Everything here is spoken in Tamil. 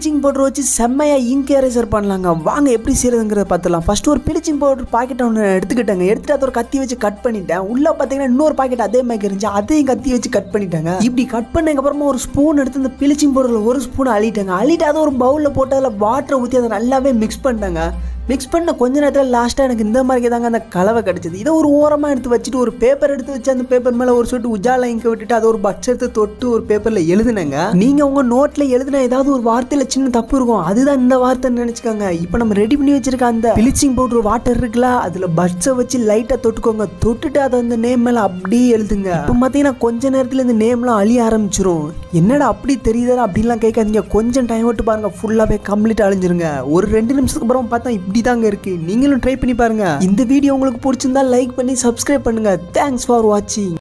ப்ளீச்சிங் பவுடர் வச்சு செம்மையா இங்க் எரேசர் பண்ணலாங்க வாங்க எப்படி செய்யறதுங்கிறத பார்த்துலாம் ஃபர்ஸ்ட் ஒரு ப்ளீச்சிங் பவுடர் பாக்கெட் ஒன்று எடுத்துக்கிட்டேங்க எடுத்துட்டு அதை ஒரு கத்தி வச்சு கட் பண்ணிட்டேன் உள்ள பார்த்தீங்கன்னா இன்னொரு பாக்கெட் அதே மாதிரி இருந்துச்சு அதையும் கத்தி வச்சு கட் பண்ணிட்டாங்க இப்படி கட் பண்ணதுக்கு அப்புறமா ஒரு ஸ்பூன் எடுத்து இந்த ப்ளீச்சிங் பவுடரில் ஒரு ஸ்பூன் அள்ளிட்டாங்க அள்ளிட்டு அதை ஒரு பவுலில் போட்டு அதில் வாட்டரை ஊற்றி அதை நல்லாவே மிக்ஸ் பண்ணிட்டாங்க மிக்ஸ் பண்ண கொஞ்ச நேரத்தில் லாஸ்ட்டாக எனக்கு இந்த மாதிரி தாங்க அந்த கலவை கிடச்சிது இதை ஒரு ஓரமாக எடுத்து வச்சுட்டு ஒரு பேப்பர் எடுத்து வச்சு அந்த பேப்பர் மேலே ஒரு சொட்டு உஜாலா இங்க விட்டுட்டு அதை ஒரு பட்ஸ் எடுத்து தொட்டு ஒரு பேப்பரில் எழுதுனங்க நீங்கள் உங்கள் நோட்டில் எழுதின ஏதாவது ஒரு வார்த்தையில் சின்ன தப்பு இருக்கும் அதுதான் இந்த வார்த்தைன்னு நினச்சிக்கோங்க இப்போ நம்ம ரெடி பண்ணி வச்சிருக்க அந்த ப்ளீச்சிங் பவுடர் வாட்டர் இருக்குல்ல அதில் பட்ஸை வச்சு லைட்டாக தொட்டுக்கோங்க தொட்டுட்டு அதை அந்த நேம் மேலே அப்படியே எழுதுங்க இப்போ பார்த்தீங்கன்னா கொஞ்ச நேரத்தில் இந்த நேம்லாம் அழிய ஆரம்பிச்சிரும் என்னடா அப்படி தெரியுதா அப்படின்லாம் கேட்காதீங்க கொஞ்சம் டைம் விட்டு பாருங்க ஃபுல்லாகவே கம்ப்ளீட் அழிஞ்சிருங்க ஒரு ரெண்டு நிமிஷத்துக்கு அப்புறம் பார்த்தா இப்படி தாங்க இருக்கு நீங்களும் ட்ரை பண்ணி பாருங்க இந்த வீடியோ உங்களுக்கு பிடிச்சிருந்தா லைக் பண்ணி சப்ஸ்கிரைப் பண்ணுங்க தேங்க்ஸ் ஃபார் வாட்சிங்